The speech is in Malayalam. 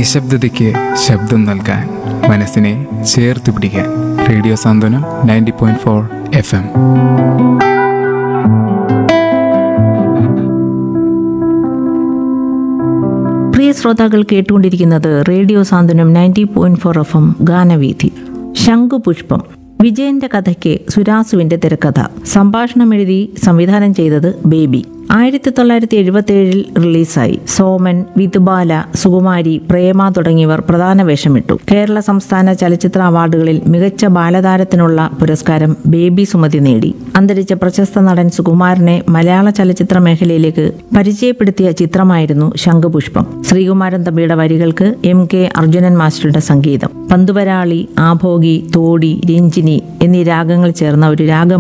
നിശബ്ദതയ്ക്ക് ശബ്ദം നൽകാൻ മനസ്സിനെ ചേർത്ത് പിടിക്കാൻ radio Santhwanam ninety point four F M പ്രിയ ശ്രോതാക്കൾ കേട്ടുകൊണ്ടിരിക്കുന്നത് radio Santhwanam ninety point four F M ഗാനവീഥി ശംഖുപുഷ്പം വിജയന്റെ കഥയ്ക്ക് സുരാസുവിന്റെ തിരക്കഥ സംഭാഷണം എഴുതി സംവിധാനം ചെയ്തത് ബേബി ആയിരത്തി തൊള്ളായിരത്തി എഴുപത്തി ഏഴിൽ റിലീസായി സോമൻ വിധുബാല സുകുമാരി പ്രേമ തുടങ്ങിയവർ പ്രധാന വേഷമിട്ടു കേരള സംസ്ഥാന ചലച്ചിത്ര അവാർഡുകളിൽ മികച്ച ബാലതാരത്തിനുള്ള പുരസ്കാരം ബേബി സുമതി നേടി അന്തരിച്ച പ്രശസ്ത നടൻ സുകുമാരനെ മലയാള ചലച്ചിത്ര മേഖലയിലേക്ക് പരിചയപ്പെടുത്തിയ ചിത്രമായിരുന്നു ശംഖുപുഷ്പം ശ്രീകുമാരൻ തമ്പിയുടെ വരികൾക്ക് എം കെ അർജുനൻ മാസ്റ്ററുടെ സംഗീതം പന്തുവരാളി ആഭോഗി തോടി രഞ്ജിനി എന്നീ രാഗങ്ങൾ ചേർന്ന ഒരു രാഗം